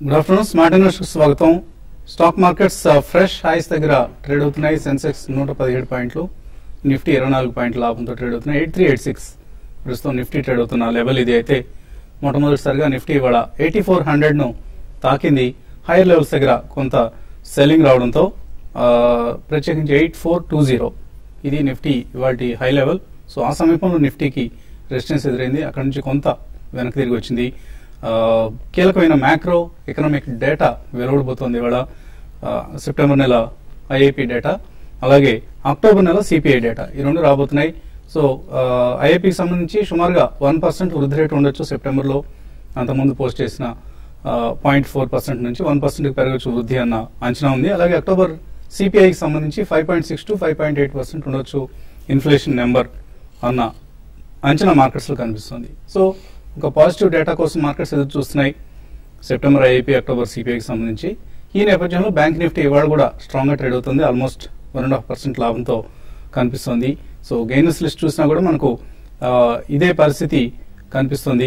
Good afternoon smart investor స్వాగతం stock markets fresh highs దగ్గర trade అవుతున్నాయి సెన్సెక్స్ నూట పదిహేడు పాయింట్లు నిఫ్టీ ఇరవై నాలుగు పాయింట్ల లాభంతో ట్రేడ్ అవుతున్నాయి ఎయిట్ త్రీ ఎయిట్ సిక్స్ ప్రస్తుతం నిఫ్టీ ట్రేడ్ అవుతున్న లెవెల్ ఇది అయితే మొట్టమొదటిసారిగా నిఫ్టీ ఇవాళ ఎయిటీ ఫోర్ హండ్రెడ్ ను తాకింది హైయర్ లెవెల్స్ దగ్గర కొంత సెల్లింగ్ రావడంతో ఆ, ప్రత్యేకించి ఎయిట్ ఫోర్ టూ జీరో ఇది నిఫ్టీ ఇవాటి హై లెవెల్ సో ఆ సమీపంలో నిఫ్టీకి రెసిస్టెన్స్ ఎదురైంది అక్కడ నుంచి కొంత వెనక్కి తిరిగి వచ్చింది ఆ, కీలకమైన మ్యాక్రో ఎకనామిక్ డేటా వెలువడబోతోంది ఇవాళ ఆ, సెప్టెంబర్ నెల ఐఐపి డేటా అలాగే అక్టోబర్ నెల సిపిఐ డేటా ఈ రెండు రాబోతున్నాయి సో ఐఐపికి సంబంధించి సుమారుగా వన్ పర్సెంట్ వృద్ధి రేటు ఉండొచ్చు సెప్టెంబర్లో అంతకుముందు పోస్ట్ చేసిన పాయింట్ ఫోర్ పర్సెంట్ నుంచి వన్ పర్సెంట్ పెరగచ్చు వృద్ధి అన్న అంచనా ఉంది అలాగే అక్టోబర్ సిపిఐకి సంబంధించి five point six to five point eight percent ఉండొచ్చు ఇన్ఫ్లేషన్ నెంబర్ అన్న అంచనా మార్కెట్స్ లో కనిపిస్తుంది సో ఒక పాజిటివ్ డేటా కోసం మార్కెట్స్ ఎదురు చూస్తున్నాయి సెప్టెంబర్ ఐఐపీ అక్టోబర్ సిపిఐకి సంబంధించి ఈ నేపథ్యంలో బ్యాంక్ నిఫ్టీ ఇవాళ కూడా స్ట్రాంగ్ గా ట్రేడ్ అవుతుంది almost one and half percent లాభంతో కనిపిస్తుంది సో గెయినర్స్ లిస్ట్ చూసినా కూడా మనకు ఆ, ఇదే పరిస్థితి కనిపిస్తుంది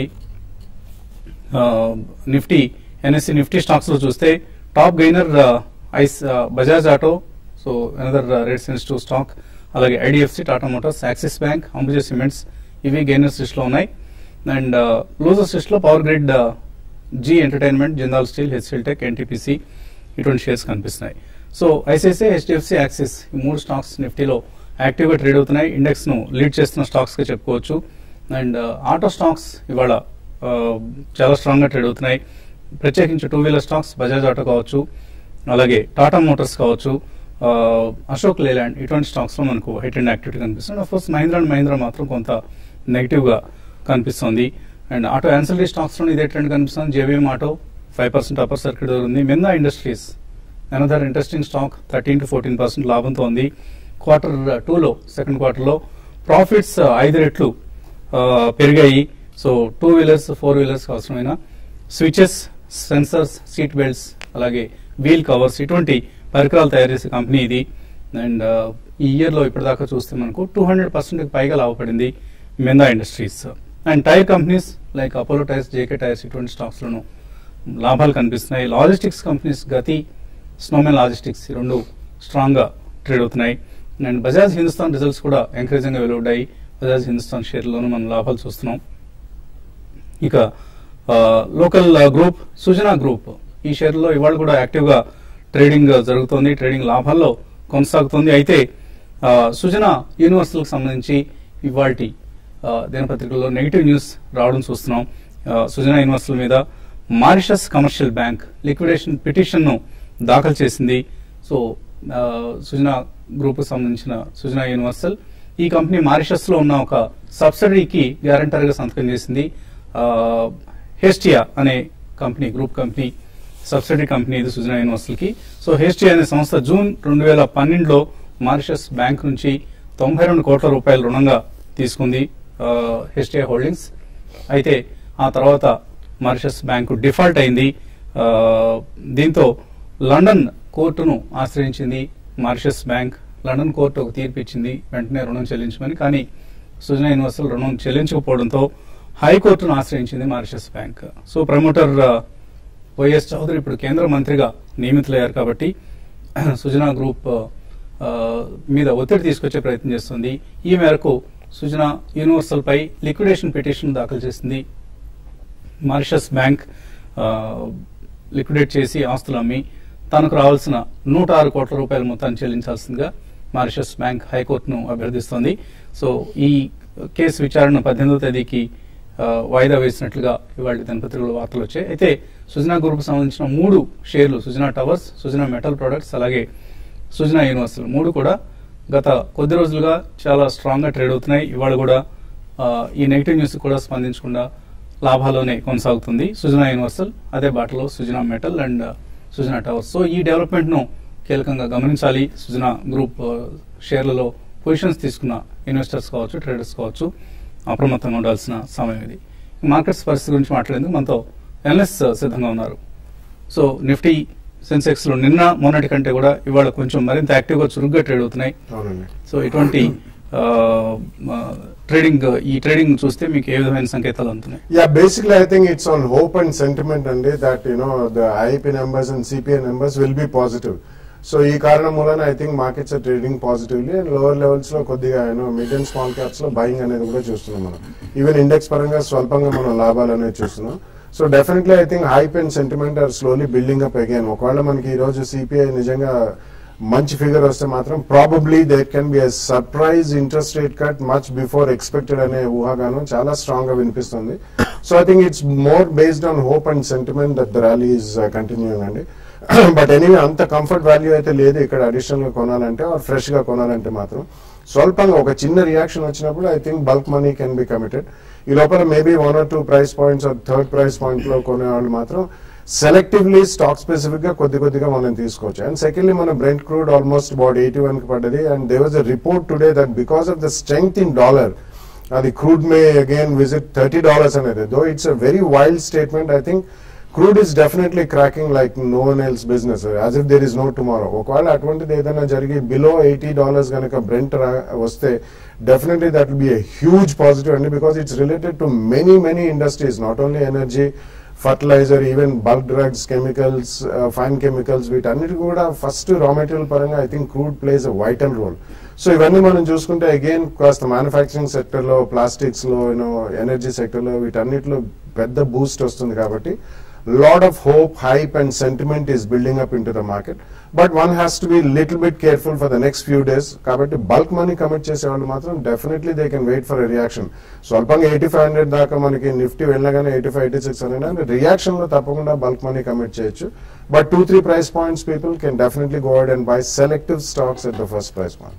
ఆ, నిఫ్టీ ఎన్ఎస్సి నిఫ్టీ స్టాక్స్ లో చూస్తే top gainer is Bajaj Auto so another rate sensitive stock అలాగే IDFC Tata Motors Axis Bank Ambuja Cements ఇవి గెయినర్స్ లిస్ట్ లో ఉన్నాయి అండ్ లూజర్స్ లిస్ట్ లో Power Grid Zee Entertainment Jindal Steel HCL Tech NTPC ఇటువంటి షేర్స్ కనిపిస్తున్నాయి so ICICI HDFC Axis ఈ మూడు stocks నిఫ్టీలో యాక్టివ్ గా ట్రేడ్ అవుతున్నాయి ఇండెక్స్ ను లీడ్ చేస్తున్న స్టాక్స్ గా చెప్పుకోవచ్చు అండ్ ఆటో స్టాక్స్ ఇవాళ ఆ, చాలా స్ట్రాంగ్ గా ట్రేడ్ అవుతున్నాయి ప్రత్యేకించి two wheeler stocks Bajaj Auto కావచ్చు అలాగే టాటా మోటార్స్ కావచ్చు ఆ, అశోక్ లేలాండ్ ఇటువంటి స్టాక్స్ లో మనకు హైట్ అండ్ యాక్టివిటీ కనిపిస్తుంది of course Mahindra and Mahindra మాత్రం కొంత నెగిటివ్ గా కనిపిస్తుంది అండ్ ఆటో యాన్సలరీ స్టాక్స్ లో ఇదే ట్రెండ్ కనిపిస్తుంది JBM Auto five percent upper circuit ఉంది Minda Industries another interesting stock thirteen to fourteen percent లాభంతో ఉంది క్వార్టర్ టూలో సెకండ్ క్వార్టర్లో ప్రాఫిట్స్ ఐదు రెట్లు ఆ, పెరిగాయి so two wheelers four wheelers అవసరమైన స్విచెస్ సెన్సర్స్ సీట్ బెల్ట్స్ అలాగే వీల్ కవర్స్ ఇటువంటి పరికరాలు తయారు చేసే కంపెనీ ఇది అండ్ ఈ ఇయర్ లో ఇప్పటిదాకా చూస్తే మనకు టూ హండ్రెడ్ పర్సెంట్ పైగా లాభపడింది Minda Industries and tyre companies like Apollo Tyres JK Tyres ఇటువంటి స్టాక్స్ లోను లాభాలు కనిపిస్తున్నాయి logistics companies Gati Snowman Logistics ఈ రెండు స్ట్రాంగ్ గా ట్రేడ్ అవుతున్నాయి అండ్ బజాజ్ హిందుస్థాన్ రిజల్ట్స్ కూడా ఎంకరేజింగ్ గా వెలువడ్డాయి బజాజ్ హిందుస్థాన్ షేర్లోనూ మనం లాభాలు చూస్తున్నాం ఇక లోకల్ గ్రూప్ సుజనా గ్రూప్ ఈ షేర్లో ఇవాళ కూడా యాక్టివ్ గా ట్రేడింగ్ జరుగుతోంది ట్రేడింగ్ లాభాల్లో కొనసాగుతోంది అయితే ఆ, సుజనా యూనివర్సల్ కి సంబంధించి ఇవాల్టి ఆ, దినపత్రికల్లో నెగిటివ్ న్యూస్ రావడం చూస్తున్నాం ఆ, సుజనా యూనివర్సల్ మీద Mauritius Commercial Bank liquidation petition ను దాఖలు చేసింది సో ఆ, సుజనా గ్రూప్ కు సంబంధించిన సుజనా యూనివర్సల్ ఈ కంపెనీ మారిషస్ లో ఉన్న ఒక సబ్సిడరీకి గ్యారంటర్ గా సంతకం చేసింది ఆ, హెస్టియా అనే company group company subsidiary company ఇది సుజనా యూనివర్సల్ కి సో హెస్టియా అనే సంస్థ జూన్ రెండు వేల పన్నెండులో మారిషస్ బ్యాంక్ నుంచి తొంభై రెండు కోట్ల రూపాయల రుణంగా తీసుకుంది ఆ, హెస్టియా హోల్డింగ్స్ అయితే ఆ తర్వాత మారిషస్ బ్యాంకు డిఫాల్ట్ అయింది ఆ, దీంతో లండన్ కోర్టును ఆశ్రయించింది మారిషస్ బ్యాంక్ లండన్ కోర్టు ఒక తీర్పు ఇచ్చింది వెంటనే రుణం చెల్లించమని కానీ సుజనా యూనివర్సల్ రుణం చెల్లించకపోవడంతో హైకోర్టును ఆశ్రయించింది మారిషస్ బ్యాంక్ సో ప్రమోటర్ ఆ, వైఎస్ చౌదరి ఇప్పుడు కేంద్ర మంత్రిగా నియమితులయ్యారు కాబట్టి సుజనా గ్రూప్ ఆ, మీద ఒత్తిడి తీసుకొచ్చే ప్రయత్నం చేస్తుంది ఈ మేరకు సుజనా యూనివర్సల్ పై లిక్విడేషన్ పిటిషన్ దాఖలు చేసింది మారిషస్ బ్యాంక్ ఆ, లిక్విడేట్ చేసి ఆస్తులు అమ్మి తనకు రావాల్సిన నూట ఆరు కోట్ల రూపాయల మొత్తాన్ని చెల్లించాల్సిందిగా మారిషస్ బ్యాంక్ హైకోర్టును అభ్యర్థిస్తోంది సో ఈ కేసు విచారణ పద్దెనిమిదవ తేదీకి ఆ, వాయిదా వేసినట్లుగా ఇవాళ దినపత్రికలో వార్తలు వచ్చాయి అయితే సుజనా గ్రూప్ సంబంధించిన మూడు షేర్లు Sujana Towers Sujana metal products అలాగే సుజనా యూనివర్సల్ మూడు కూడా గత కొద్ది రోజులుగా చాలా స్ట్రాంగ్ గా ట్రేడ్ అవుతున్నాయి ఇవాళ కూడా ఆ, ఈ నెగిటివ్ న్యూస్ కూడా స్పందించకుండా లాభాల్లోనే కొనసాగుతుంది సుజనా యూనివర్సల్ అదే బాటలో Sujana Metal and Sujana Towers so ఈ డెవలప్మెంట్ ను కీలకంగా గమనించాలి సుజనా గ్రూప్ ఆ, షేర్లలో పొజిషన్స్ తీసుకున్న ఇన్వెస్టర్స్ కావచ్చు ట్రేడర్స్ కావచ్చు అప్రమత్తంగా ఉండాల్సిన సమయం ఇది మార్కెట్స్ పరిస్థితి గురించి మాట్లాడేందుకు మనతో ఎన్ఎస్ సిద్ధంగా ఉన్నారు సో నిఫ్టీ సెన్సెక్స్ లో నిన్న మొన్నటి కంటే కూడా ఇవాళ కొంచెం మరింత యాక్టివ్ గా చురుగ్గా ట్రేడ్ అవుతున్నాయి అవునండి సో ఇటువంటి ఆ, ఆ, ట్రేడింగ్ ఈ ట్రేడింగ్ చూస్తే మీకు ఏ విధమైన సంకేతాలు అందుతున్నాయి Yeah, basically, I think it's on hope and sentiment, and that you know the IIP numbers and CPI numbers will be positive. So ఈ కారణం మూలన I think markets are trading positively and lower levels లో కొద్దిగా you know mid and small caps లో buying అనేది కూడా చూస్తున్నాం మనం ఈవెన్ ఇండెక్స్ పరంగా స్వల్పంగా మనం లాభాలు అనేది చూస్తున్నాం so definitely I think hype and sentiment are slowly building up again ఒకవేళ మనకి ఈ రోజు సిపిఐ నిజంగా మంచి ఫిగర్ వస్తే మాత్రం probably there can be surprise interest rate cut much before expected అనే ఊహాగానం చాలా స్ట్రాంగ్ గా వినిపిస్తుంది so I think it's more based on hope and sentiment that the rally is continuing అండి బట్ ఎనీవే అంత కంఫర్ట్ వాల్యూ అయితే లేదు ఇక్కడ అడిషనల్ గా కొనాలంటే ఆర్ ఫ్రెష్ గా కొనాలంటే మాత్రం స్వల్పంగా ఒక చిన్న రియాక్షన్ వచ్చినప్పుడు I think bulk money can be committed ఈ లోపల maybe one or two price points or third price point లో కొనే వాళ్ళు మాత్రం సెలెక్టివ్లీ స్టాక్ స్పెసిఫిక్ గా కొద్ది కొద్దిగా మనం తీసుకోవచ్చు అండ్ సెకండ్లీ మన Brent crude almost about eighty one కి పడ్డది and there was a report today that because of the strength in dollar అది crude may again visit thirty dollars అనేది though it's a very wild statement I think crude is definitely cracking like no one else business as if there is no tomorrow ఒకవేళ అటువంటిది ఏదైనా జరిగి below eighty dollars కనుక Brent వస్తే definitely that will be a huge positive అండి because it's related to many many industries not only energy fertiliser even bulk drugs chemicals fine chemicals వీటన్నిటి కూడా first raw material పరంగా I think crude plays a vital role so ఇవన్నీ మనం చూసుకుంటే again కాస్త manufacturing sector లో plastics లో you know energy sector లో వీటన్నిటిలో పెద్ద బూస్ట్ వస్తుంది కాబట్టి lot of hope, hype, and sentiment is building up into the market. But one has to be little bit careful for the next few days. కాబట్టి bulk money commit చేసే వాళ్ళు మాత్రం definitely they can wait for reaction స్వల్పంగా eighty five hundred దాకా మనకి Nifty వెళ్ళగానే eighty five eighty six hundred reaction లో తప్పకుండా బల్క్ మనీ కమిట్ చేయొచ్చు but two three price points people can definitely go out and buy selective stocks at the first price point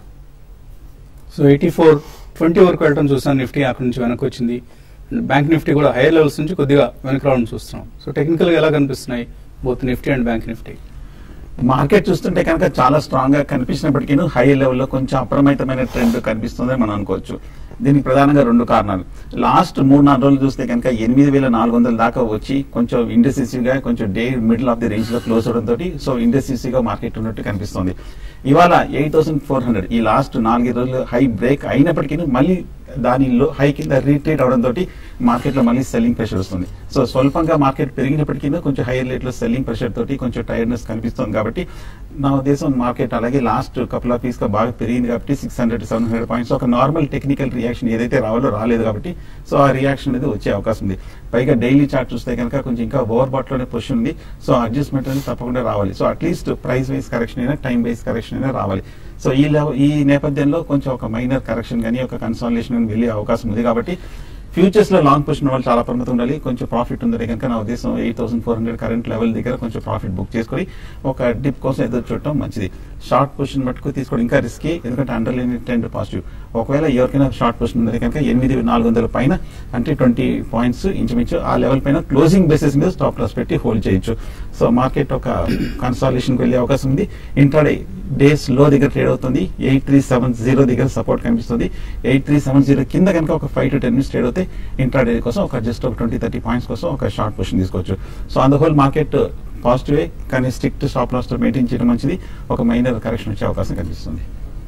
so eighty four twenty వరకు వెళ్ళడం చూసాను Nifty అక్కడ నుంచి వెనక్కి వచ్చింది బ్యాంక్ నిఫ్టీ కూడా హైయర్ లెవెల్స్ నుంచి కొద్దిగా వెనక్కి రావడం చూస్తున్నాం సో టెక్నికల్గా ఎలా కనిపిస్తున్నాయి both Nifty and bank Nifty market చూస్తుంటే కనుక చాలా స్ట్రాంగ్ గా కనిపించినప్పటికీ హై లెవెల్లో కొంచెం అప్రమత్తమైన ట్రెండ్ కనిపిస్తుందని మనం అనుకోవచ్చు దీనికి ప్రధానంగా రెండు కారణాలు లాస్ట్ మూడు నాలుగు రోజులు చూస్తే కనుక ఎనిమిది వేల నాలుగు వందల దాకా వచ్చి కొంచెం ఇండస్ట్రీసీ గా కొంచెం day middle of the range లో క్లోజ్ అవడంతో సో ఇండస్ట్రీసీ గా మార్కెట్ ఉన్నట్టు కనిపిస్తుంది ఇవాళ ఎయిట్ థౌసండ్ ఫోర్ హండ్రెడ్ ఈ లాస్ట్ నాలుగైదు రోజులు హై బ్రేక్ అయినప్పటికీ మళ్ళీ దానిలో హై కింద రీట్రేట్ అవడంతో మార్కెట్ లో మళ్ళీ సెల్లింగ్ ప్రెషర్ వస్తుంది సో స్వల్పంగా మార్కెట్ పెరిగినప్పటికీ కొంచెం హైయర్ రేట్ లో సెల్లింగ్ ప్రెషర్ తోటి కొంచెం టైర్డ్నెస్ కనిపిస్తుంది కాబట్టి నా ఉద్దేశం మార్కెట్ అలాగే లాస్ట్ కపుల్ ఆఫ్ గా బాగా పెరిగింది కాబట్టి six hundred seven hundred points ఒక నార్మల్ టెక్నికల్ రియాక్షన్ ఏదైతే రావాలో రాలేదు కాబట్టి సో ఆ రియాక్షన్ అనేది వచ్చే అవకాశం ఉంది పైగా డైలీ చార్ట్ చూస్తే కనుక కొంచెం ఇంకా ఓవర్ బాట్ లోనే పొజిషన్ ఉంది సో అడ్జస్ట్మెంట్ అనేది తప్పకుండా రావాలి so at least price wise correction అయినా టైం వైజ్ కరెక్షన్ అయినా రావాలి సో ఈ లెవ- ఈ నేపథ్యంలో కొంచెం ఒక మైనర్ కరెక్షన్ కానీ ఒక కన్సాలిడేషన్ కానీ వెళ్ళే అవకాశం ఉంది కాబట్టి ఫ్యూచర్స్ లో లాంగ్ పొజిషన్ వాళ్ళు చాలా పరిమితం ఉండాలి కొంచెం ప్రాఫిట్ ఉంది కనుక నా ఉద్దేశం eight thousand four hundred current level దగ్గర కొంచెం ప్రాఫిట్ బుక్ చేసుకొని ఒక డిప్ కోసం ఎదురు చూడటం మంచిది షార్ట్ పొజిషన్ మట్టుకు తీసుకోవడం ఇంకా రిస్కీ ఎందుకంటే అండర్ లైన్ ట్రెండ్ పాజిటివ్ ఒకవేళ ఎవరికైనా షార్ట్ పొజిషన్ ఉంది కనుక ఎనిమిది నాలుగు వందల పైన అంటే ట్వంటీ పాయింట్స్ ఇంచుమించు ఆ లెవెల్ పైన క్లోజింగ్ బేసిస్ మీద స్టాప్ లాస్ పెట్టి హోల్డ్ చేయొచ్చు సో మార్కెట్ ఒక కన్సాలేషన్ వెళ్ళే అవకాశం ఉంది ఇంట్రాడే డేస్ లో దగ్గర ట్రేడ్ అవుతుంది ఎయిట్ త్రీ సెవెన్ జీరో దగ్గర సపోర్ట్ కనిపిస్తుంది ఎయిట్ త్రీ సెవెన్ జీరో కింద కనుక ఒక five to ten minutes trade అవుతే ఇంట్రాడే కోసం ఒక జస్ట్ ఒక ట్వంటీ థర్టీ పాయింట్స్ కోసం ఒక షార్ట్ పొజిషన్ తీసుకోవచ్చు so on the whole market పాజిటివే కానీ స్ట్రిక్ట్ స్టాప్ లాస్ తో మెయింటైన్ చేయడం మంచిది ఒక మైనర్ కరెక్షన్ వచ్చే అవకాశం కనిపిస్తుంది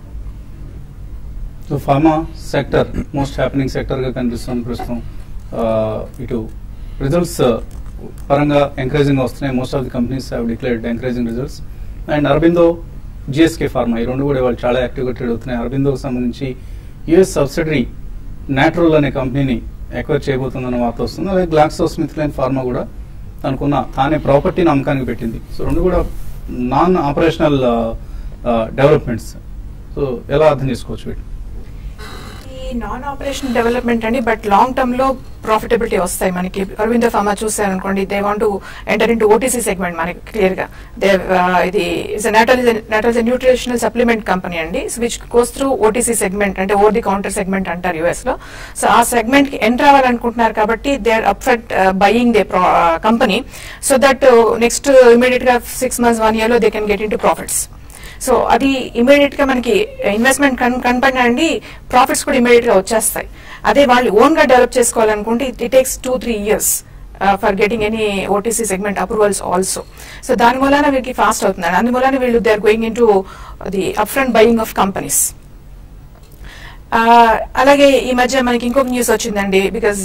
so pharma sector most happening sector గా కనిపిస్తుంది ప్రస్తుతం ఆ, ఇటు రిజల్ట్స్ పరంగా ఎంకరేజింగ్ వస్తున్నాయి most of the companies have declared encouraging results and Aurobindo GSK Pharma ఈ రెండు కూడా ఇవాళ చాలా యాక్టివ్గా ట్రేడ్ అవుతున్నాయి అరబిందోకి సంబంధించి యుఎస్ సబ్సిడరీ నాట్రోల్ అనే కంపెనీని ఎక్వైర్ చేయబోతుందన్న వార్త వస్తుంది అలాగే గ్లాక్సో స్మిత్ లైన్ ఫార్మా కూడా తనకున్న తానే ప్రాపర్టీని అమ్మకానికి పెట్టింది సో రెండు కూడా నాన్ ఆపరేషనల్ డెవలప్మెంట్స్ సో ఎలా అర్థం చేసుకోవచ్చు వీటి ఈ నాన్ ఆపరేషన్ డెవలప్మెంట్ అండి బట్ లాంగ్ టర్మ్ లో ప్రాఫిటబిలిటీ వస్తాయి మనకి అరవింద ఫార్మా చూసారనుకోండి they want enter in OTC segment మనకి క్లియర్ గా దే ఇది is not nutritional supplement company అండి which goes through OTC segment అంటే ఓవర్ ది కౌంటర్ సెగ్మెంట్ అంటారు యుఎస్ లో సో ఆ సెగ్మెంట్ కి ఎంటర్ అవ్వాలనుకుంటున్నారు కాబట్టి they are upfront buying the company so that next immediate గా సిక్స్ మంత్స్ వన్ ఇయర్ లో they can get into profits so అది ఇమీడియట్ గా మనకి ఇన్వెస్ట్మెంట్ కనపడినా అండి ప్రాఫిట్స్ కూడా ఇమీడియట్ గా వచ్చేస్తాయి అదే వాళ్ళు ఓన్ గా డెవలప్ చేసుకోవాలనుకుంటే it takes two three years for getting any OTC segment approvals also so దాని మూలాన వీళ్ళకి ఫాస్ట్ అవుతున్నాడు అందువలన వీళ్ళు they are going into the upfront buying of companies ఆ, అలాగే ఈ మధ్య మనకి ఇంకొక న్యూస్ వచ్చిందండి because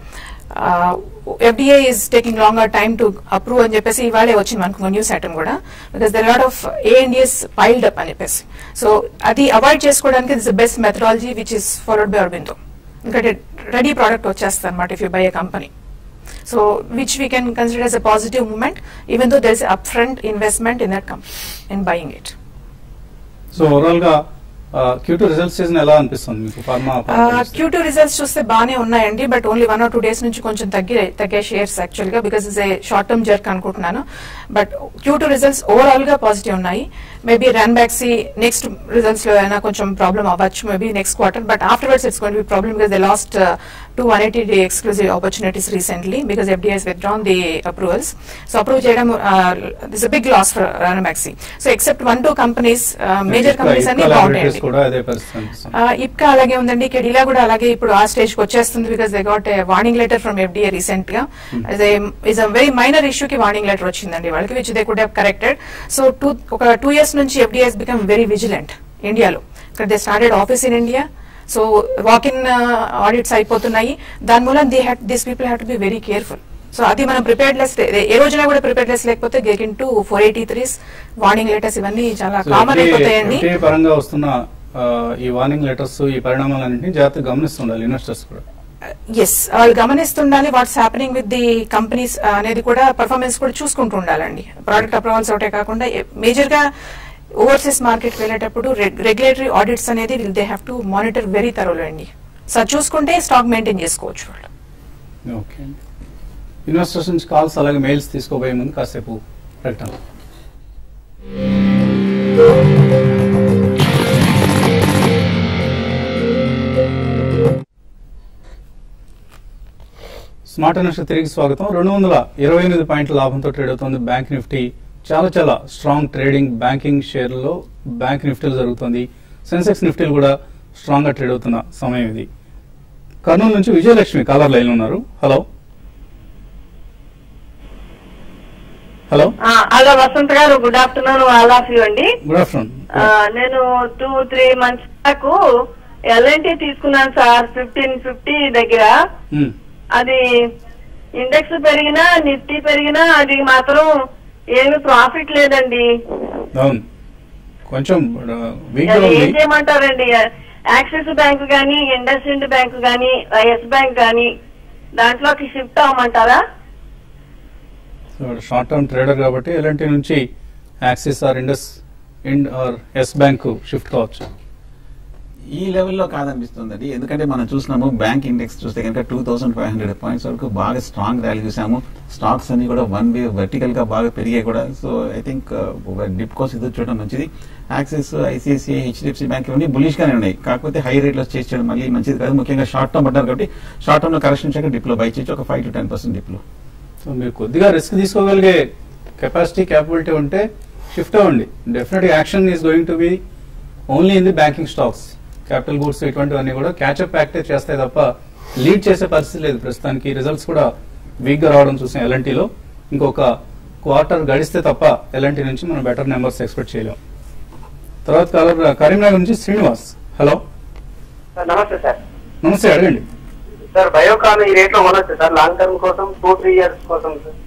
FDI is taking longer time to approve అని చెప్పేసి ఇవాళే వచ్చింది మనకు న్యూస్ ఐటమ్ కూడా because there lot of ANDAs piled up అని చెప్పేసి సో అది అవాయిడ్ చేసుకోవడానికి this best methodology which is followed by Aurobindo ఎందుకంటే రెడీ ప్రోడక్ట్ వచ్చేస్తుంది అనమాట if you buy a company so which we can consider as a positive moment even though there is upfront investment in that company in buying it so overall గా Q two result season ఎలా అనిపిస్తుంది మీకు pharma queue two results చూస్తే బాగానే ఉన్నాయండి but only one or two days నుంచి కొంచెం తగ్గి తగ్గే షేర్స్ యాక్చువల్ గా because is a short term jerk అనుకుంటున్నాను but Q two results overall గా పాజిటివ్ ఉన్నాయి maybe Ranbaxy next results లో అయినా కొంచెం ప్రాబ్లం అవ్వచ్చు maybe next quarter but afterwards it's gonna be problem because they lost two one eighty day exclusive opportunities recently because FDA's withdrawn the approvals so approve చేయడం this a big loss for Ranbaxy so except one two companies major companies అన్ని బాగుంటాయండి కూడా అదే పరిస్థితి అనిపిస్తుంది ఆ, ఇప్కా అలాగే ఉందండి కెడిలా కూడా అలాగే ఇప్పుడు ఆ స్టేజ్ కి వచ్చేస్తుంది because they got warning letter from FDA recent గా is a very minor issue కి వార్నింగ్ లెటర్ వచ్చిందండి వాళ్ళకి which they could have corrected so two ఒక టూ ఇయర్స్ నుంచి ఎఫ్డిఎస్ బికమ్ వెరీ విజిలెంట్ ఇండియాలో ఇక్కడ they started office in India so walk in audits అయిపోతున్నాయి దాని మూలం they had this people have to be very careful so అది మనం preparedness ఏ రోజున కూడా ప్రిపేర్డ్లెస్ లేకపోతే గెగిన్ to four eighty threes warning letters ఇవన్నీ చాలా సో కామన్ FTA అయిపోతాయండి FTA పరంగా వస్తున్న ఆ, ఈ వార్నింగ్ లెటర్స్ ఈ పరిణామాలన్నింటినీ జాగ్రత్తగా గమనిస్తుండాలి ఇన్వెస్టర్స్ కూడా ఎస్ వాళ్ళు గమనిస్తుండాలి what's happening with the companies అనేది కూడా పర్ఫార్మెన్స్ కూడా చూసుకుంటూ ఉండాలండి ప్రోడక్ట్ అప్రూవల్స్ ఒకటే కాకుండా మేజర్ గా ఓవర్సీస్ మార్కెట్ వెళ్ళేటప్పుడు రెగ్యులేటరీ ఆడిట్స్ అనేది will they have to monitor very thoroughly అండి సో అది చూసుకుంటే స్టాక్ మెయింటైన్ చేసుకోవచ్చు వాళ్ళు ఓకే ఇన్వెస్టర్స్ నుంచి కాల్స్ అలాగే మెయిల్స్ తీసుకోబోయే ముందు కాసేపు ప్రకటన స్మార్ట్ ఇన్వెస్టర్ తిరిగి స్వాగతం రెండు వందల ఇరవై ఎనిమిది పాయింట్ల లాభంతో ట్రేడ్ అవుతోంది బ్యాంక్ నిఫ్టీ చాలా చాలా స్ట్రాంగ్ ట్రేడింగ్ బ్యాంకింగ్ షేర్లో బ్యాంక్ నిఫ్టీలు జరుగుతుంది సెన్సెక్స్ నిఫ్టీలు కూడా స్ట్రాంగ్ గా ట్రేడ్ అవుతున్న సమయం ఇది కర్నూలు నుంచి విజయలక్ష్మి కాలర్ లైన్ ఉన్నారు హలో హలో ఆ, hello Vasant garu good afternoon all of you అండి గుడ్ ఆఫ్టర్నూన్ ఆ, నేను two three months back L and T తీసుకున్నాను సార్ ఫిఫ్టీన్ ఫిఫ్టీ దగ్గర అది ఇండెక్స్ పెరిగినా నిఫ్టీ పెరిగినా అది మాత్రం ఏమి ప్రాఫిట్ లేదండి అవును కొంచెం వీక్ గా అది ఏం ఉంది చేయమంటారండి యాక్సిస్ బ్యాంక్ గానీ ఇండస్ ఇండ్ బ్యాంక్ గానీ ఎస్ బ్యాంక్ గానీ దాంట్లోకి షిఫ్ట్ అవ్వమంటారా షార్ట్ టర్మ్ ట్రేడర్ కాబట్టి ఎలాంటి నుంచి Axis or IndusInd or Yes bank shift కావచ్చు ఈ లెవెల్లో కాదనిపిస్తుంది ఎందుకంటే మనం చూసినాము బ్యాంక్ ఇండెక్స్ చూస్తే కనుక two thousand five hundred points వరకు బాగా స్ట్రాంగ్ ర్యాలీ చూసాము స్టాక్స్ అన్ని కూడా వన్ వే వర్టికల్ గా బాగా పెరిగాయి కూడా సో ఐ థింక్ డిప్ కోస్ ఇది చూడడం మంచిది యాక్సిస్ ఐసిఐసిఐ హెచ్డిఎఫ్సి బ్యాంక్ ఇవన్నీ బులిష్ గానే ఉన్నాయి కాకపోతే హై రేట్ లో చేసి చేయడం మళ్ళీ మంచిది కాదు ముఖ్యంగా షార్ట్ టర్మ్ పడ్డారు కాబట్టి షార్ట్ టర్మ్ లో కరెక్షన్ చేయక డిప్ లో బై చేయొచ్చు ఒక five to ten percent dip లో సో మీరు కొద్దిగా రిస్క్ తీసుకోగలిగే కెపాసిటీ క్యాపబిలిటీ ఉంటే షిఫ్ట్ అవ్వండి definite action is going to be only in the banking stocks capital goods ఇటువంటివన్నీ కూడా క్యాచ్అప్ యాక్టే చేస్తాయి తప్ప లీడ్ చేసే పరిస్థితి లేదు ప్రస్తుతానికి రిజల్ట్స్ కూడా వీక్ గా రావడం చూసాం ఎల్ఎన్టీలో ఇంకొక క్వార్టర్ గడిస్తే తప్ప ఎల్ఎన్టీ నుంచి మనం బెటర్ నెంబర్స్ ఎక్స్పెక్ట్ చేయలేం తర్వాత కాలర్ కరీంనగర్ నుంచి శ్రీనివాస్ హలో సార్ నమస్తే సార్ నమస్తే అడగండి సార్ బయోకాన్ ఈ రేట్ లో కొనొచ్చు సార్ లాంగ్ టర్మ్ కోసం టూ త్రీ ఇయర్స్ కోసం sir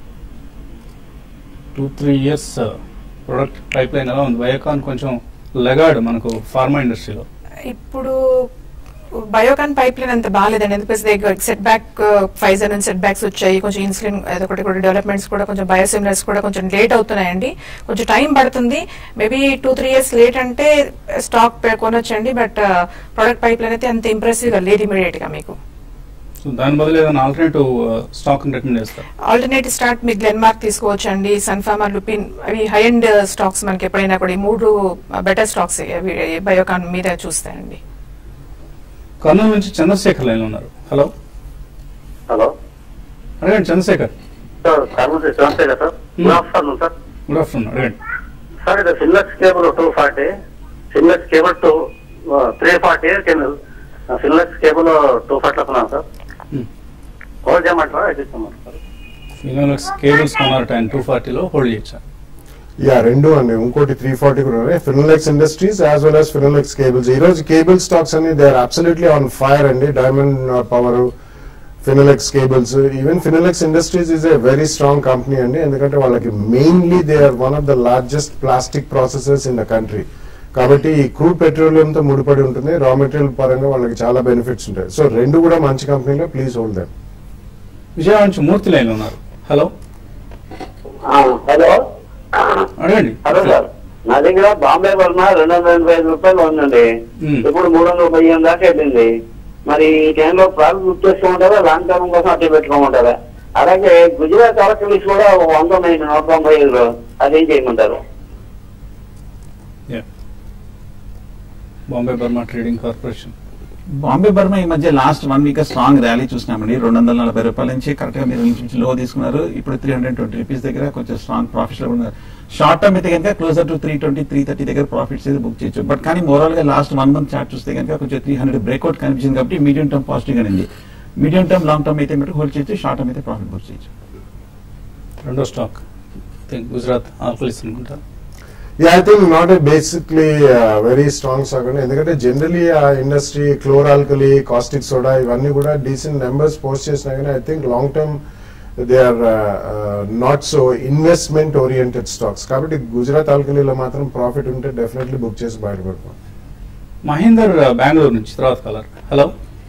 two three years product pipeline ఎలా ఉంది బయోకాన్ కొంచెం లెగాడు మనకు ఫార్మా ఇండస్ట్రీలో ఇప్పుడు బయోకాన్ పైప్ లైన్ అంత బాగాలేదండి ఎందుకంటే సెట్ బ్యాక్ ఫైజర్ నుంచి సెట్ బ్యాక్స్ వచ్చాయి కొంచెం ఇన్సులిన్ అదొకటి కూడా డెవలప్మెంట్స్ కూడా కొంచెం బయోసిమిలర్స్ కూడా కొంచెం లేట్ అవుతున్నాయండి కొంచెం టైం పడుతుంది maybe two three years late అంటే స్టాక్ కొనొచ్చండి బట్ ప్రొడక్ట్ పైప్ లైన్ అయితే అంత ఇంప్రెసివ్ గా లేదు ఇమీడియట్ గా మీకు సో దాని బదులు ఏదైనా ఆల్టర్నేటివ్ స్టాక్ రికమెండ్ చేస్తారు ఆల్టర్నేటివ్ స్టార్ట్ మీకు గ్లెన్మార్క్ తీసుకోవచ్చండి సన్ఫార్మా లుపిన్ అవి హై అండ్ స్టాక్స్ మనకి ఎప్పుడైనా కూడా ఈ మూడు బెటర్ స్టాక్స్ బయోకాన్ మీద చూస్తాయండి కర్నూలు నుంచి చంద్రశేఖర్ లైన్ ఉన్నారు హలో హలో అడగండి చంద్రశేఖర్ సార్ కర్నూలు నమస్తే కదా sir good afternoon sir good afternoon అడగండి సార్ ఇది fillers cable two forty fillers cable two three forty fillers cable two forty కొన్నాను సార్ హోల్డ్ చేయమంటారా ఎక్కిస్తామంటారా సార్ ఫినోలెక్స్ కేబుల్స్ కొన్నారు టైం టూ ఫార్టీలో హోల్డ్ చేయొచ్చా యా రెండు అండి ఇంకోటి త్రీ ఫార్టీ కూడా ఉన్నాయి Finolex industries as well as Finolex cables ఈ రోజు కేబుల్ స్టాక్స్ అన్ని they are absolutely on fire అండి diamond power Finolex cables even Finolex industries is a very strong company అండి ఎందుకంటే వాళ్ళకి mainly they are one of the largest plastic processors in the country కాబట్టి ఈ crude petroleum తో ముడిపడి ఉంటుంది రా మెటీరియల్ పరంగా వాళ్ళకి చాలా బెనిఫిట్స్ ఉంటాయి సో రెండు కూడా మంచి కంపెనీలో ప్లీజ్ హోల్డ్ దెమ్ విజయవాడ నుంచి మూర్తి లైన్ ఉన్నారు హలో హలో అడగండి హలో సార్ నా దగ్గర బాంబే వర్మ రెండు వందల ఎనభై ఐదు రూపాయలు ఉందండి మ్మ్. ఇప్పుడు మూడు వందల పదిహేను దాకా వెళ్ళింది మరి ఈ టైంలో ప్రాఫిట్ బుక్ చేసుకోమంటారా లాంగ్ టర్మ్ కోసం అట్టే పెట్టుకోమంటారా అలాగే గుజరాత్ ఎలక్ట్రిక్స్ కూడా ఒక వంద ఉన్నాయి నూట తొంభై ఐదులో అదేం చేయమంటారు Yeah. Bombay Burma trading corporation Bombay Burma ఈ మధ్య last one week strong rally చూసినామండి రెండు వందల నలభై రూపాయల నుంచి కరెక్ట్ గా మీరు నుంచి లో తీసుకున్నారు ఇప్పుడు త్రీ హండ్రెడ్ ట్వంటీ రూపీస్ దగ్గర కొంచెం స్ట్రాంగ్ ప్రాఫిట్స్ లో ఉన్నారు షార్ట్ టర్మ్ అయితే కనుక closer to three twenty three thirty దగ్గర ప్రాఫిట్స్ అయితే బుక్ చేయొచ్చు బట్ కానీ ఓవరాల్ గా లాస్ట్ వన్ మంత్ చార్ట్ చూస్తే కనుక కొంచెం త్రీ హండ్రెడ్ బ్రేక్అవుట్ కనిపించింది కాబట్టి మీడియం టర్మ్ పాజిటివ్ గా ఉంది మీడియం టర్మ్ లాంగ్ టర్మ్ అయితే మటు హోల్డ్ చేయొచ్చు షార్ట్ టర్మ్ అయితే ప్రాఫిట్ బుక్ చేయొచ్చు రెండో స్టాక్ థింక్ గుజరాత్ ఆల్కలిస్ అనుకుంటా yeah I think not a basically very strong stock అండి ఎందుకంటే జనరలీ ఆ industry chlor alkali caustic soda ఇవన్నీ కూడా డీసెంట్ నెంబర్స్ పోస్ట్ చేసినా కానీ I think long term they are not so investment oriented stocks కాబట్టి గుజరాత్ ఆల్కలీలో మాత్రం ప్రాఫిట్ ఉంటే డెఫినెట్లీ బుక్ చేసి బయటపడతాం మహేందర్ బెంగళూరు నుంచి తర్వాత caller hello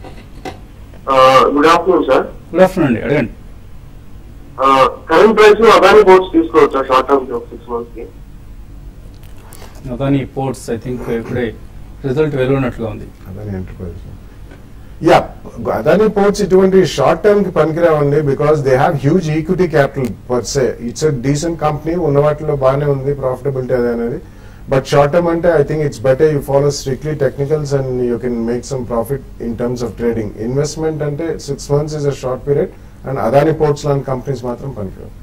good afternoon sir good afternoon అండి అడగండి కరెంట్ ప్రైస్ అదాని బోర్డ్స్ తీసుకోవచ్చా షార్ట్ టర్మ్ కి సిక్స్ మంత్స్ కి అదాని పోర్ట్స్ ఐ థింక్ ఇప్పుడే రిజల్ట్ వెలువడినట్లుగా ఉంది Adani enterprise yeah Adani ports ఇటువంటి షార్ట్ టర్మ్ కి పనికిరావండి because they have huge equity capital per se it's decent company ఉన్న వాటిలో బాగానే ఉంది ప్రాఫిటబిలిటీ అది అనేది బట్ షార్ట్ టర్మ్ అంటే I think it's better you follow strictly technicals and you can make some profit in terms of trading investment అంటే six months is a short period and Adani ports లాంటి companies మాత్రం పనికిరావు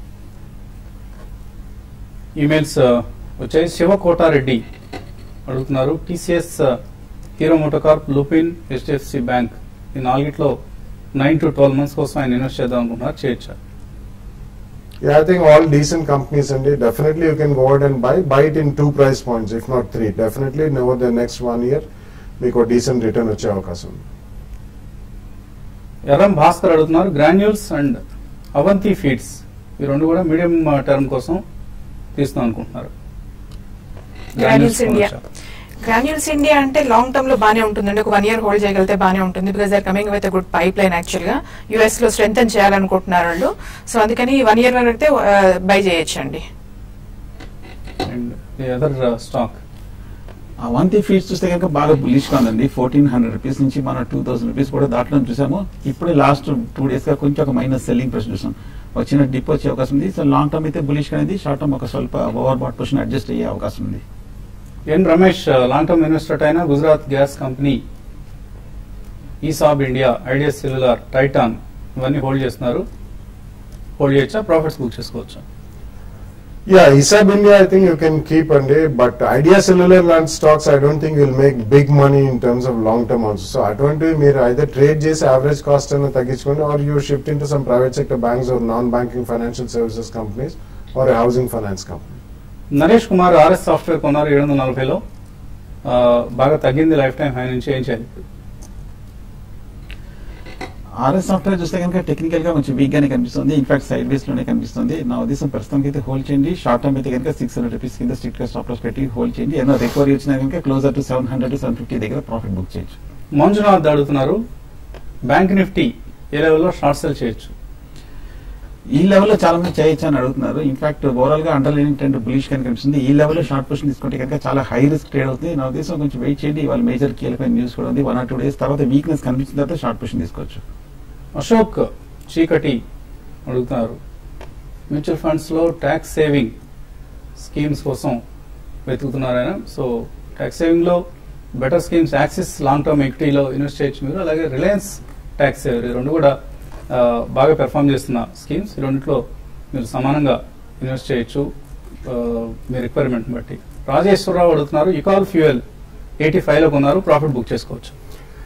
emails వచ్చాయి శివ కోటారెడ్డి అడుగుతున్నారు TCS Hero MotoCorp Lupin HDFC bank ఈ నాలుగిట్లో nine to twelve months కోసం ఆయన ఇన్వెస్ట్ చేద్దాం అనుకుంటున్నారు చేయొచ్చా Yeah, I think all decent companies and definitely you can go ahead and buy. Buy it in two price points, if not three. Definitely over the next one year, మీకు decent return వచ్చే అవకాశం ఉంది ఎర్రం భాస్కర్ అడుగుతున్నారు granules and Avanthi feeds ఈ రెండు కూడా medium term కోసం తీస్తాం అనుకుంటున్నారు గ్రాన్యూల్స్ Granules ఇండియా కొనొచ్చా? గ్రాన్యూల్స్ ఇండియా అంటే లాంగ్ టర్మ్ లో బానే ఉంటుందండి ఒక వన్ ఇయర్ హోల్డ్ చేయగలిగితే బానే ఉంటుంది because are coming with good pipeline actual గా యూఎస్ లో స్ట్రెంగ్ చేయాలనుకుంటున్నారు వాళ్ళు సో అందుకని వన్ ఇయర్ వరకు అయితే బై చేయొచ్చండి and the other stock Avanti feeds చూస్తే కనుక బాగా బులిష్ గా ఉందండి ఫోర్టీన్ హండ్రెడ్ రూపీస్ నుంచి మనం టూ థౌసండ్ రూపీస్ కూడా దాంట్లో చూసాము ఇప్పుడే లాస్ట్ టూ డేస్ గా కొంచెం ఒక మైనస్ సెల్లింగ్ ప్రెస్ చూసాం వచ్చిన డిప్ వచ్చే అవకాశం ఉంది సో లాంగ్ టర్మ్ అయితే బులిష్ గా ఉంది షార్ట్ టర్మ్ ఒక స్వల్ప ఓవర్ బాట్ పొజిషన్ అడ్జస్ట్ అయ్యే అవకాశం ఉంది N Ramesh long term investor అయిన Gujarat gas company Esab India Idea cellular Titan ఇవన్నీ హోల్డ్ చేస్తున్నారు హోల్డ్ చేయొచ్చా ప్రాఫిట్స్ బుక్ చేసుకోవచ్చా yeah Esab India I think you can keep అండి బట్ ఐడియా సెల్యులర్ లాంటి stocks I don't think will make big money in terms of long term also so అటువంటివి మీరు అయితే trade చేసి average cost అని తగ్గించుకోండి or you shift in to some private sector banks or non banking financial services companies or housing finance company Naresh Kumar RS software కొన్నారు ఏడు వందల నలభైలో ఆ, బాగా తగ్గింది లైఫ్ టైం హై నుంచి ఏం చేయాలి ఆర్ఎస్ సాఫ్ట్వేర్ చూస్తే కనుక టెక్నికల్ గా కొంచెం వీక్ గానే కనిపిస్తుంది ఇన్ఫాక్ట్ సైడ్ వేస్ లోనే కనిపిస్తుంది నా ఉద్దేశం ప్రస్తుతానికి అయితే హోల్డ్ చేయండి షార్ట్ టర్మ్ అయితే కనుక సిక్స్ హండ్రెడ్ రూపీస్ కింద స్ట్రిక్ట్ గా స్టాప్ లాస్ పెట్టి హోల్డ్ చేయండి ఏదైనా రికవరీ వచ్చినా కనుక closer to seven hundred to seven fifty దగ్గర ప్రాఫిట్ బుక్ చేయొచ్చు మంజునాథ్ అడుగుతున్నారు బ్యాంక్ నిఫ్టీ ఏ లెవెల్లో షార్ట్ సెల్ చేయొచ్చు ఈ లెవెల్లో చాలా మంది చేయొచ్చు అని అడుగుతున్నారు ఇన్ఫాక్ట్ ఓవరాల్ గా అండర్ లైనింగ్ ట్రెండ్ బులిష్ గా కనిపిస్తుంది ఈ లెవెల్లో షార్ట్ పొజిషన్ తీసుకుంటే కనుక చాలా హై రిస్క్ ట్రేడ్ అవుతుంది నా ఉద్దేశం కొంచెం వెయిట్ చేయండి ఇవాళ మేజర్ కీలకమైన న్యూస్ కూడా ఉంది వన్ ఆర్ టూ డేస్ తర్వాత వీక్నెస్ కనిపించిన తర్వాత షార్ట్ పొజిషన్ తీసుకోవచ్చు అశోక్ చీకటి అడుగుతున్నారు మ్యూచువల్ ఫండ్స్ లో ట్యాక్స్ సేవింగ్ స్కీమ్స్ కోసం వెతుకుతున్నారు ఆయన సో ట్యాక్స్ సేవింగ్ లో better schemes Axis long term ఈక్విటీలో ఇన్వెస్ట్ చేయొచ్చు మీరు అలాగే రిలయన్స్ ట్యాక్స్ సేవర్ ఈ రెండు కూడా ఆ, బాగా పెర్ఫామ్ చేస్తున్న స్కీమ్స్ ఈ రెండిట్లో మీరు సమానంగా ఇన్వెస్ట్ చేయొచ్చు ఆ, మీ రిక్వైర్మెంట్ బట్టి రాజేశ్వరరావు అడుగుతున్నారు ఇకాల్ ఫ్యూయల్ ఎయిటీ ఫైవ్ లో కొన్నారు ప్రాఫిట్ బుక్ చేసుకోవచ్చు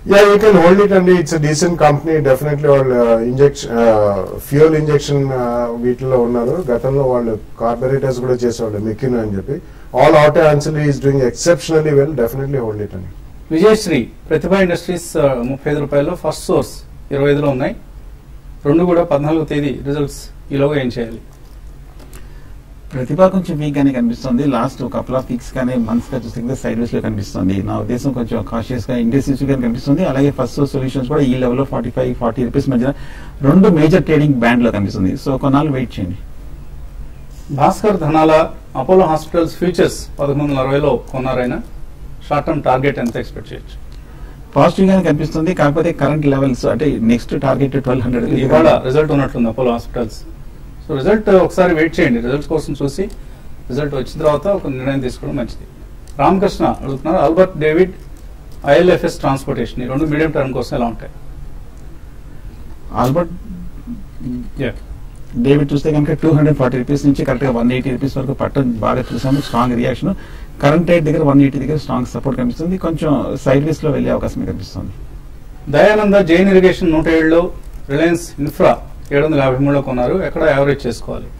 yeah you can hold it అండి ఇట్స్ డీసెంట్ కంపెనీ డెఫినెట్లీ వాళ్ళు ఇంజెక్షన్ ఫ్యూయల్ ఇంజెక్షన్ వీటిలో ఉన్నారు గతంలో వాళ్ళు కార్బొరేటర్స్ కూడా చేసేవాళ్ళు మిక్కిన్ అని చెప్పి all auto ancillary is doing exceptionally well definitely hold it అండి విజయశ్రీ ప్రతిభా ఇండస్ట్రీస్ ఆ, ముప్పై ఐదు రూపాయలు ఫస్ట్ సోర్స్ ఇరవై ఐదులో ఉన్నాయి రెండు కూడా పద్నాలుగో తేదీ రిజల్ట్స్ ఈలోగా ఏం చేయాలి ప్రతిభ కొంచెం వీక్ గానే కనిపిస్తుంది లాస్ట్ కపుల్ ఆఫ్ వీక్స్ కానీ మంత్స్ గా చూస్తే సైడ్ వేస్ లో కనిపిస్తుంది నా ఉద్దేశం కొంచెం కాషియస్ గా ఇండస్ట్రీస్ గా కనిపిస్తుంది అలాగే ఫస్ట్ సొల్యూషన్స్ కూడా ఈ లెవెల్ లో ఫార్టీ ఫైవ్ ఫార్టీ రూపీస్ మధ్య రెండు మేజర్ ట్రేడింగ్ బ్యాండ్ లో కనిపిస్తుంది సో కొన్నాళ్ళు వెయిట్ చేయండి Bhaskar Dhanala Apollo hospitals futures పదకొండు వందల అరవైలో కొన్నారైనా షార్ట్ టర్మ్ టార్గెట్ ఎంత ఎక్స్పెక్ట్ చేయొచ్చు పాజిటివ్ గానే కనిపిస్తుంది కాకపోతే కరెంట్ లెవెల్స్ అంటే నెక్స్ట్ టార్గెట్ ట్వెల్వ్ ఇవాళ హండ్రెడ్ రిజల్ట్ ఉన్నట్లుంది అపోలో హాస్పిటల్స్ సో రిజల్ట్ ఒకసారి వెయిట్ చేయండి రిజల్ట్స్ కోసం చూసి రిజల్ట్ వచ్చిన తర్వాత ఒక నిర్ణయం తీసుకోవడం మంచిది రామకృష్ణ అడుగుతున్నారు ఆల్బర్ట్ డేవిడ్ ఐఎల్ఎఫ్ఎస్ ట్రాన్స్పోర్టేషన్ ఈ రెండు మీడియం టర్మ్ కోసం ఎలా ఉంటాయి ఆల్బర్ట్ Yeah. డేవిడ్ చూస్తే కనుక టూ హండ్రెడ్ ఫార్టీ రూపీస్ నుంచి కరెక్ట్ గా వన్ ఎయిటీ రూపీస్ వరకు పట్టడం బాగా చూసాము స్ట్రాంగ్ రియాక్షన్ కరెంట్ రేట్ దగ్గర వన్ ఎయిటీ దగ్గర స్ట్రాంగ్ సపోర్ట్ కనిపిస్తుంది కొంచెం సైడ్ వేస్ లో వెళ్ళే అవకాశం కనిపిస్తుంది దయానంద జైన్ ఇరిగేషన్ నూట ఏడులో రిలయన్స్ ఇన్ఫ్రా ఏడు వందల యాభై మూడులో కొన్నారు ఎక్కడ యావరేజ్ చేసుకోవాలి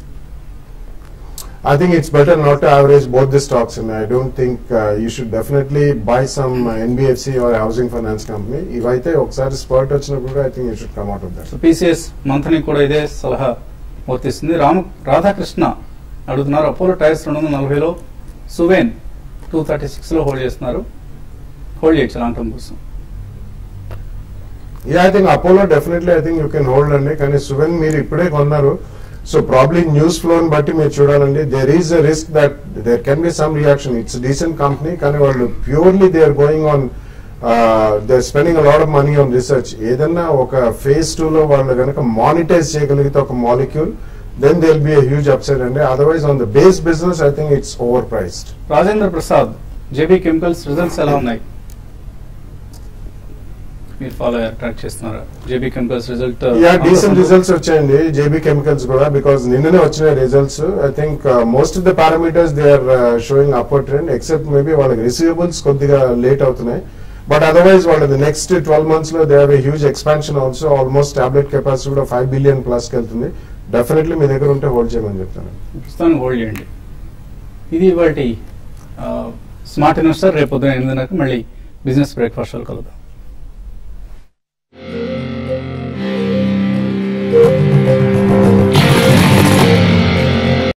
I think it's better not to average both the stocks, and I don't think uh, you should definitely buy some uh, NBFC or housing finance company. ఇవైతే ఒకసారి స్పర్ట్ వచ్చినప్పుడు కూడా I think you should come out of that. So PCS మంత్ని కూడా ఇదే సలహా వర్తిస్తుంది రామ రాధాకృష్ణ అడుగుతున్నారు అపోలో టైర్స్ రెండు వందల నలభైలో సువేన్ టూ థర్టీ సిక్స్లో హోల్డ్ చేస్తున్నారు హోల్డ్ చేయొచ్చు లాంగ్ టర్మ్ కోసం yeah I think Apollo definitely I think you can hold అండి కానీ సువెన్ మీరు ఇప్పుడే కొన్నారు సో ప్రాబ్లీ న్యూస్ ఫ్లో బట్టి మీరు చూడాలండి there is a risk that there can be some reaction it's decent company కానీ వాళ్ళు purely they are going on they are spending lot of money on research ఏదన్నా ఒక ఫేజ్ టూ లో వాళ్ళు కనుక మానిటైజ్ చేయగలిగితే ఒక molecule then they will be huge upside అండి otherwise on the base business I think it's over priced Rajendra Prasad JB Chemicals results ఎలా ఉన్నాయి మీరు ఫాలో ట్రాక్ చేస్తున్నారా JB Chemicals result yeah decent results వచ్చాయండి జేబీ కెమికల్స్ కూడా బికాస్ నిన్ననే వచ్చిన results I think most of the parameters they are showing upward trend except maybe వాళ్ళకి receivables కొద్దిగా లేట్ అవుతున్నాయి బట్ అదర్వైజ్ వాళ్ళది నెక్స్ట్ ట్వెల్వ్ మంత్స్ లో they have a huge expansion also almost tablet capacity కూడా five billion plus కి వెళ్తుంది definitely మీ దగ్గర ఉంటే హోల్డ్ చేయమని చెప్తాను ప్రస్తుతానికి హోల్డ్ చేయండి ఇది ఇవాటి స్మార్ట్ ఇన్వెస్టర్ రేపు పొద్దున ఎనిమిదిన్నరకు మళ్ళీ బిజినెస్ బ్రేక్ఫాస్ట్ కలుద్దాం